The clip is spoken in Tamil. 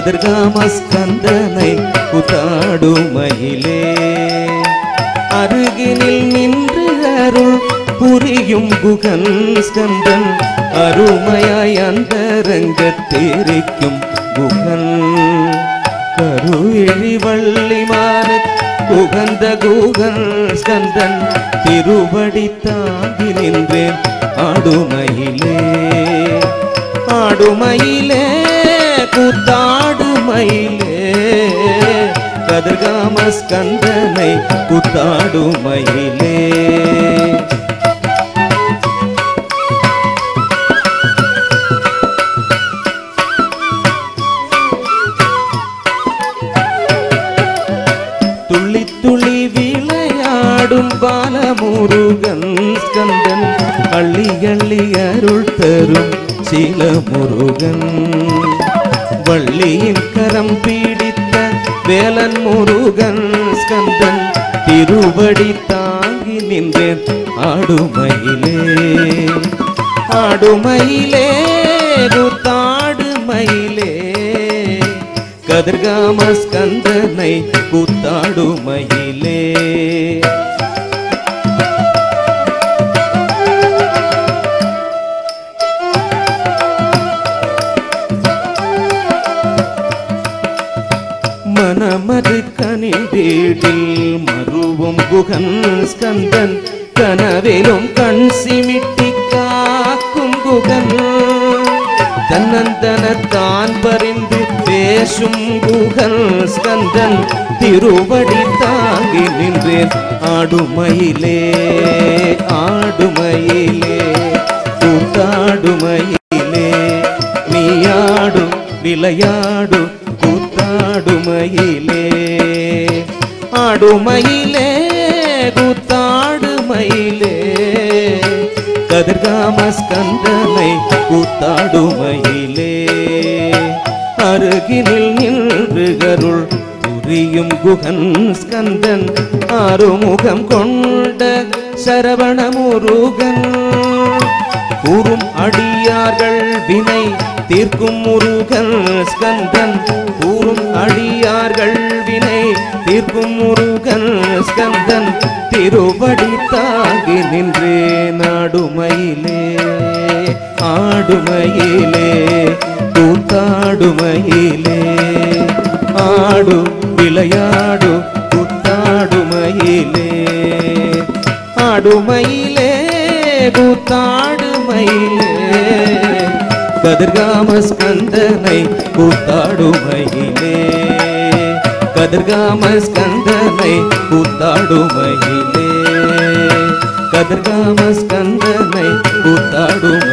கதிர்காமஸ்கந்தனை குத்தாடுமயிலே அருகினில் நின்று அருள் புரியும் குகன் ஸ்கந்தன் அருமையாய் அந்தரங்கத்தேரிக்கும் குகன் கருவிழி வள்ளிமாற குகந்த குகன் ஸ்கந்தன் திருவடி தாங்கி நின்றேன் ஆடுமயிலே ஆடுமயிலே கூத்தாடுமயிலே கதிர்காம ஸ்கந்தனை கூத்தாடுமயிலே துள்ளி துள்ளி விளையாடும் பாலமுருகன் ஸ்கந்தன் அள்ளி அள்ளி அருள் தரும் சீல முருகன் வள்ளியின் கரம் பீடித்த வேலன் முருகன் ஸ்கந்தன் திருவடி தாங்கி நின்றேன் ஆடுமயிலே ஆடுமயிலே கூத்தாடுமயிலே கதிர்காம ஸ்கந்தனை கூத்தாடுமயிலே மனமது கனிதேடில் மருவும் குகன் ஸ்கந்தன் கனவிலும் கண் சிமிட்டி காக்கும் குகன் தன்னந்தனத்தான் பறிந்து பேசும் குகன் ஸ்கந்தன் திருவடி தாங்கி நின்றேன் ஆடுமயிலே ஆடுமயிலே கூத்தாடுமயிலே நீயாடு விளையாடு கூத்தாடுமயிலே ஆடுமயிலே கூத்தாடுமயிலே கதிர்காம ஸ்கந்தனை கூத்தாடுமயிலே அருகினில் நின்று கருள் புரியும் குகன் ஸ்கந்தன் ஆறுமுகம் கொண்ட சரவண முருகன் கூறும் அடியார்கள் வினை தீர்க்கும் முருகன் ஸ்கந்தன் கூறும் அடியார்கள் வினை தீர்க்கும் முருகன் ஸ்கந்தன் திருவடி தாங்கி நின்றே நாடுமயிலே ஆடுமயிலே கூத்தாடுமயிலே ஆடு விளையாடு கூத்தாடுமயிலே ஆடுமயிலே கூத்தாடுமயிலே கதிர்காம ஸ்கந்தனை கூத்தாடுமயிலே கதிர்காம ஸ்கந்தனை கூத்தாடுமயிலே கதிர்காம ஸ்கந்தனை கூத்தாடும்